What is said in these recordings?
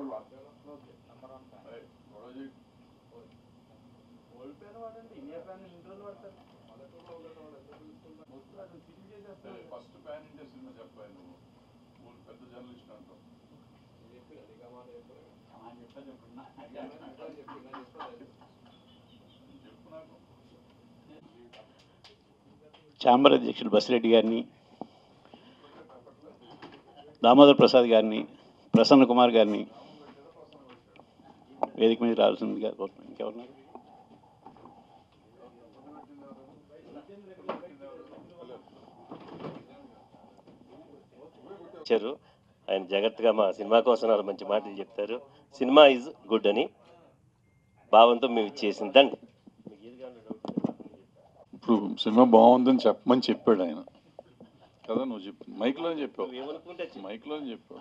Number one old వాడండి India pan ఇన్ని రోజులు వాడతారు మొత్తం అది ఫిల్ చేసేస్తారు ఫస్ట్ ప్యాన్ ఇండియా సినిమా చెప్పాయి నువ్వు ఊరు పెద్ద జర్నలిస్ట్ అంటావు చెప్పు నాకు ఛాంబర్ అధ్యక్షులు బసిరెడ్డి గారిని దామోదర్ ప్రసాద్ గారిని ప్రసన్న కుమార్ గారిని వేదిక మీద రావాల్సిందిగా కోరుతున్నాను ఇంకెవరున్నారు ఇచ్చారు ఆయన జాగ్రత్తగా మా సినిమా కోసం నాలుగు మంచి మాటలు చెప్తారు సినిమా ఈజ్ గుడ్ అని భావంతో మేము ఇచ్చేసిందండి ఇప్పుడు సినిమా బాగుందని చెప్పమని చెప్పాడు ఆయన కదా నువ్వు చెప్పు మైక్లో చెప్పావు ఏమనుకుంటే చెప్పు. మైక్లో చెప్పావు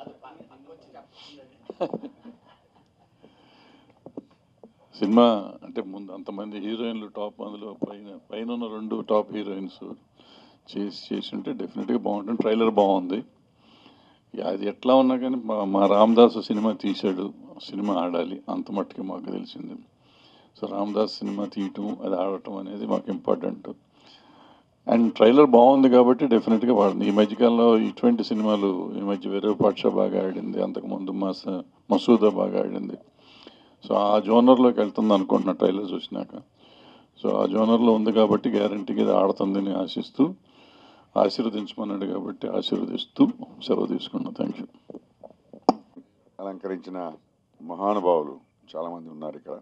సినిమా అంటే ముందు అంతమంది హీరోయిన్లు టాప్ అందులో పైన పైన ఉన్న రెండు టాప్ హీరోయిన్స్ చేసి చేసి ఉంటే డెఫినెట్గా బాగుంటుంది ట్రైలర్ బాగుంది ఇక అది ఎట్లా ఉన్నా కానీ మా మా రామదాస్ సినిమా తీశాడు సినిమా ఆడాలి అంత మట్టుకే మాకు తెలిసింది సో రామదాస్ సినిమా తీయటం అది ఆడటం అనేది మాకు ఇంపార్టెంట్ అండ్ ట్రైలర్ బాగుంది కాబట్టి డెఫినెట్గా వాడింది ఈ మధ్యకాలంలో ఇటువంటి సినిమాలు ఈ మధ్య వేరే పాట్షా బాగా ఆడింది అంతకుముందు మస మసూదా బాగా ఆడింది సో ఆ జోనర్లోకి వెళ్తుంది అనుకుంటున్నా ట్రైలర్ చూసినాక సో ఆ జోనర్లో ఉంది కాబట్టి గ్యారంటీగా ఇది ఆడుతుందని ఆశిస్తూ ఆశీర్వదించమన్నాడు కాబట్టి ఆశీర్వదిస్తూ సెలవు తీసుకున్నా థ్యాంక్ యూ అలంకరించిన మహానుభావులు చాలామంది ఉన్నారు ఇక్కడ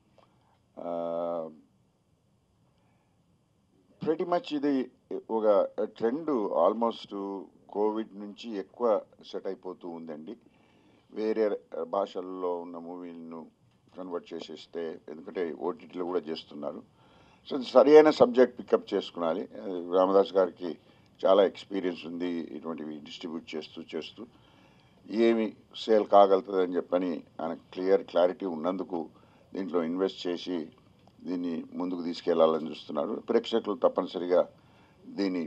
ప్రతి మచ్ ఇది ఒక ట్రెండ్ ఆల్మోస్ట్ కోవిడ్ నుంచి ఎక్కువ సెట్ అయిపోతూ ఉందండి వేరే భాషల్లో ఉన్న మూవీలను కన్వర్ట్ చేసేస్తే ఎందుకంటే ఓటీటీలో కూడా చేస్తున్నారు సో ఇది సరి అయిన సబ్జెక్ట్ పికప్ చేసుకునాలి అది రామదాస్ గారికి చాలా ఎక్స్పీరియన్స్ ఉంది ఇటువంటివి డిస్ట్రిబ్యూట్ చేస్తూ చేస్తూ ఏమి సేల్ కాగలుగుతుందని చెప్పని ఆయన క్లియర్ క్లారిటీ ఉన్నందుకు దీంట్లో ఇన్వెస్ట్ చేసి దీన్ని ముందుకు తీసుకెళ్లాలని చూస్తున్నారు ప్రేక్షకులు తప్పనిసరిగా దీన్ని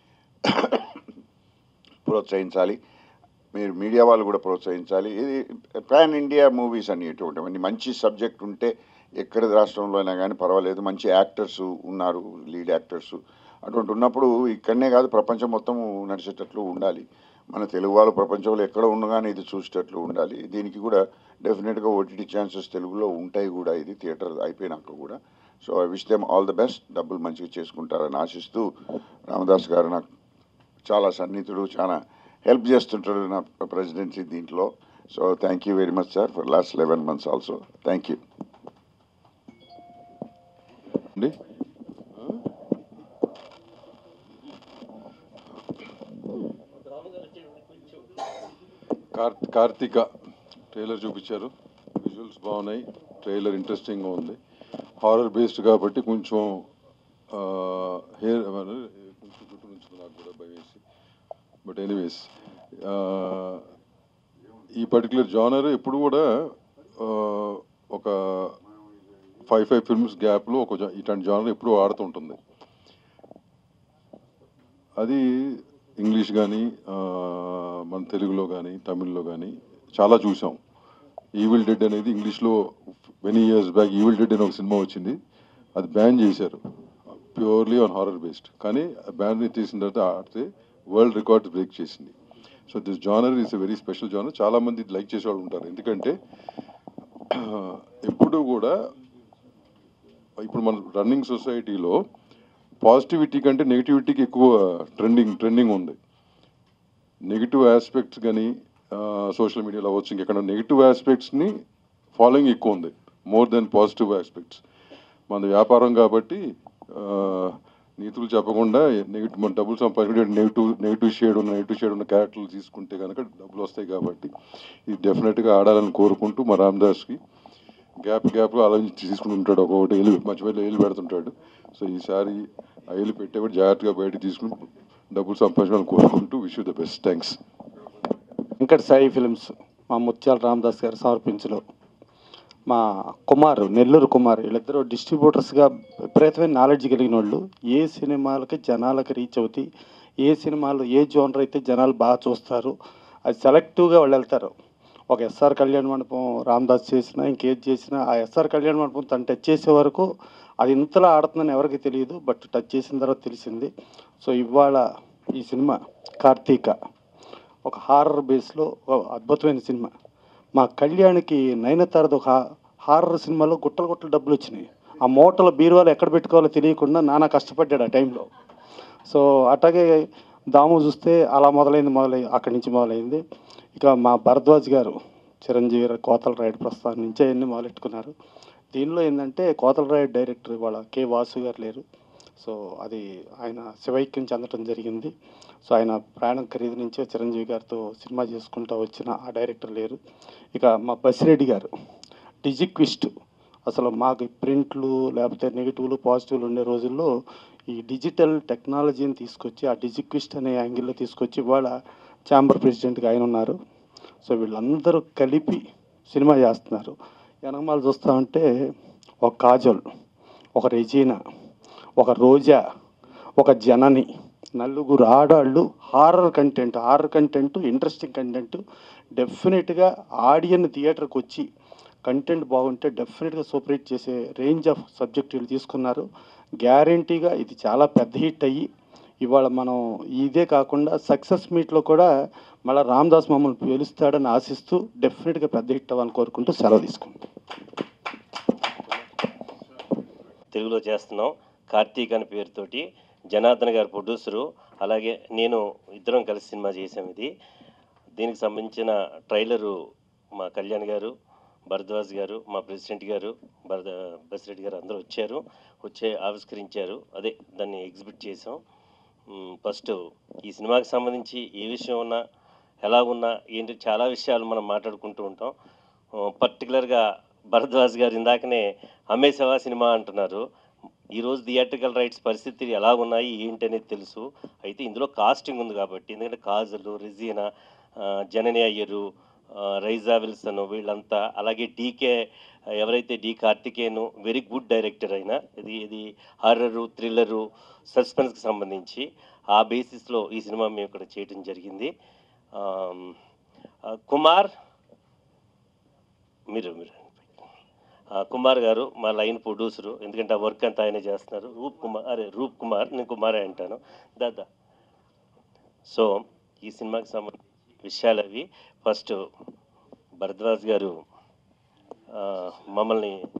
ప్రోత్సహించాలి మీరు మీడియా వాళ్ళు కూడా ప్రోత్సహించాలి ఇది పాన్ ఇండియా మూవీస్ అనేటువంటివన్నీ మంచి సబ్జెక్ట్ ఉంటే ఎక్కడ రాష్ట్రంలో అయినా కానీ పర్వాలేదు మంచి యాక్టర్స్ ఉన్నారు లీడ్ యాక్టర్స్ అటువంటి ఉన్నప్పుడు ఇక్కడనే కాదు ప్రపంచం మొత్తం నడిచేటట్లు ఉండాలి మన తెలుగు వాళ్ళు ప్రపంచంలో ఎక్కడ ఉండగానే ఇది చూసేటట్లు ఉండాలి దీనికి కూడా డెఫినెట్గా ఓటీటీ ఛాన్సెస్ తెలుగులో ఉంటాయి కూడా ఇది థియేటర్ అయిపోయినాక కూడా so I wish them all the best డబ్బులు మంచిగా చేసుకుంటారని ఆశిస్తూ రామదాస్ గారు నాకు చాలా సన్నిహితుడు చాలా హెల్ప్ చేస్తుంటాడు నా ప్రెసిడెన్సీ దీంట్లో so thank you very much sir for last eleven months also thank you అండి కార్ కార్తీక ట్రైలర్ చూపించారు విజువల్స్ బాగున్నాయి ట్రైలర్ ఇంట్రెస్టింగ్గా ఉంది హారర్ బేస్డ్ కాబట్టి కొంచెం హెయిర్ కొంచెం చుట్టూ నుంచి నాకు కూడా భయం వేసి బట్ ఎనీవేస్ ఈ పర్టికులర్ జానర్ ఎప్పుడు కూడా ఆ, ఒక ఫైవ్ ఫైవ్ ఫిల్మ్స్ గ్యాప్లో ఒక జా- ఇట్లాంటి జానర్ ఎప్పుడూ ఆడుతుంటుంది అది ఇంగ్లీష్ కానీ మన తెలుగులో కానీ తమిళ్లో కానీ చాలా చూసాం ఈవిల్ డెడ్ అనేది ఇంగ్లీష్లో many years back Evil Dead అని ఒక సినిమా వచ్చింది అది బ్యాన్ చేశారు ప్యూర్లీ ఆన్ హారర్ బేస్డ్ కానీ బ్యాన్ తీసిన తర్వాత ఆడితే వరల్డ్ రికార్డ్ బ్రేక్ చేసింది so this genre is a very special genre చాలామంది లైక్ చేసేవాళ్ళు ఉంటారు ఎందుకంటే ఎప్పుడు కూడా ఇప్పుడు మన రన్నింగ్ సొసైటీలో పాజిటివిటీ కంటే నెగిటివిటీకి ఎక్కువ ట్రెండింగ్ ట్రెండింగ్ ఉంది నెగిటివ్ ఆస్పెక్ట్స్ కానీ సోషల్ మీడియాలో అవ్వచ్చు ఇంకెక్కడ నెగిటివ్ ఆస్పెక్ట్స్ని ఫాలోయింగ్ ఎక్కువ ఉంది మోర్ దెన్ పాజిటివ్ ఆస్పెక్ట్స్ మన వ్యాపారం కాబట్టి ఆ, నీతులు చెప్పకుండా నెగిటివ్ మన డబ్బులు సంపాదించుకుంటే నెగిటివ్ నెగిటివ్ షేడ్ ఉన్న నెగిటివ్ షేడ్ ఉన్న క్యారెక్టర్లు తీసుకుంటే కనుక డబ్బులు వస్తాయి కాబట్టి ఇది డెఫినెట్గా ఆడాలని కోరుకుంటూ మా రామదాస్కి గ్యాప్ గ్యాప్లో ఆలోచించి తీసుకుని ఉంటాడు ఒక్కొక్కటి ఎలు మధ్య మధ్యలో ఏలు పెడుతుంటాడు సో ఈసారి ఆ ఏలు పెట్టేవాడు జాగ్రత్తగా బయటకు తీసుకుని డబ్బులు సంపాదించాలని కోరుకుంటూ wish the best thanks Venkata Sai films మా ముత్యాల రామదాస్ గారు సమర్పించలో మా కుమార్ నెల్లూరు కుమార్ వీళ్ళిద్దరూ డిస్ట్రిబ్యూటర్స్గా విపరీతమైన నాలెడ్జ్ కలిగిన వాళ్ళు ఏ సినిమాలకి జనాలకి రీచ్ అవుతాయి ఏ సినిమాలు ఏ జోనర్ అయితే జనాలు బాగా చూస్తారు అది సెలెక్టివ్గా వాళ్ళు వెళ్తారు ఒక ఎస్ఆర్ కళ్యాణ మండపం రామ్దాస్ చేసినా ఇంకేది చేసినా ఆ ఎస్ఆర్ కళ్యాణ మండపం తను టచ్ చేసే వరకు అది ఇంతలా ఆడుతుందని ఎవరికి తెలియదు బట్ టచ్ చేసిన తర్వాత తెలిసింది సో ఇవాళ ఈ సినిమా కార్తీక ఒక హారర్ బేస్లో ఒక అద్భుతమైన సినిమా మా కళ్యాణ్కి నయనతారది ఒక హారర్ సినిమాలో గుట్టలు గుట్టలు డబ్బులు వచ్చినాయి ఆ మూటల బీరువాలు ఎక్కడ పెట్టుకోవాలో తెలియకుండా నానా కష్టపడ్డాడు ఆ టైంలో సో అట్లాగే దాము చూస్తే అలా మొదలైంది మొదలై అక్కడి నుంచి మొదలైంది ఇక మా భరద్వాజ్ గారు చిరంజీవి గారు కోతల రాయుడు ప్రస్థానం నుంచే అన్ని మొదలెట్టుకున్నారు దీనిలో ఏంటంటే కోతల రాయుడు డైరెక్టర్ వాళ్ళ కె వాసు గారు లేరు సో అది ఆయన శివైక్యం చెందడం జరిగింది సో ఆయన ప్రాణం ఖరీదు నుంచే చిరంజీవి గారితో సినిమా చేసుకుంటూ వచ్చిన ఆ డైరెక్టర్ లేరు ఇక మా బసిరెడ్డి గారు డిజిక్విస్ట్ అసలు మాకు ప్రింట్లు లేకపోతే నెగిటివ్లు పాజిటివ్లు ఉండే రోజుల్లో ఈ డిజిటల్ టెక్నాలజీని తీసుకొచ్చి ఆ డిజిక్విస్ట్ అనే యాంగిల్లో తీసుకొచ్చి ఇవాళ ఛాంబర్ ప్రెసిడెంట్గా ఆయన ఉన్నారు సో వీళ్ళందరూ కలిపి సినిమా చేస్తున్నారు వెనకమాల చూస్తూ ఉంటే ఒక కాజల్ ఒక రెజీనా ఒక రోజా ఒక జనని నలుగురు ఆడాళ్ళు horror content horror content interesting content డెఫినెట్గా ఆడియన్ థియేటర్కి వచ్చి కంటెంట్ బాగుంటే డెఫినెట్గా సూపర్ హిట్ చేసే రేంజ్ ఆఫ్ సబ్జెక్ట్ వీళ్ళు తీసుకున్నారు గ్యారంటీగా ఇది చాలా పెద్ద హిట్ అయ్యి ఇవాళ మనం ఇదే కాకుండా సక్సెస్ మీట్లో కూడా మళ్ళీ రామ్దాస్ మమ్మల్ని పిలుస్తాడని ఆశిస్తూ డెఫినెట్గా పెద్ద హిట్ అవ్వాలని కోరుకుంటూ సెలవు తీసుకుంటాం తెలుగులో చేస్తున్నాం కార్తీక్ అనే పేరుతోటి జనార్దన్ గారు ప్రొడ్యూసరు అలాగే నేను ఇద్దరం కలిసి సినిమా చేసాం ఇది దీనికి సంబంధించిన ట్రైలరు మా కళ్యాణ్ గారు భరద్వాజ్ గారు మా ప్రెసిడెంట్ గారు భరద బసిరెడ్డి గారు అందరూ వచ్చారు వచ్చే ఆవిష్కరించారు అదే దాన్ని ఎగ్జిబిట్ చేసాం మ్, ఫస్ట్ ఈ సినిమాకి సంబంధించి ఏ విషయం ఉన్నా ఎలా ఉన్నా ఏంటి చాలా విషయాలు మనం మాట్లాడుకుంటూ ఉంటాం ఆ, పర్టికులర్గా భరద్వాజ్ గారు ఇందాకనే అమ్మేసేవా సినిమా అంటున్నారు ఈరోజు థియేట్రికల్ రైట్స్ పరిస్థితి ఎలా ఉన్నాయి ఏంటి అనేది తెలుసు అయితే ఇందులో కాస్టింగ్ ఉంది కాబట్టి ఎందుకంటే కాజలు రిజీనా ఆ, జనని అయ్యరు ఆ, రైజా విల్సన్ వీళ్ళంతా అలాగే డీకే ఎవరైతే D Karthikeyan very good director అయినా ఇది ఇది హారరు థ్రిల్లరు సస్పెన్స్కి సంబంధించి ఆ బేసిస్లో ఈ సినిమా మేము ఇక్కడ చేయడం జరిగింది ఆమ్, ఆ, కుమార్ మీరు మీరు ఆ, కుమార్ గారు మా లైన్ ప్రొడ్యూసరు ఎందుకంటే ఆ వర్క్ అంతా ఆయనే చేస్తున్నారు రూప్ కుమార్ అరే రూప్ కుమార్ నేను కుమారే అంటాను దాదా సో ఈ సినిమాకి సంబంధించి విషయాలు అవి ఫస్ట్ భరద్వాజ్ గారు ఆ, మమ్మల్ని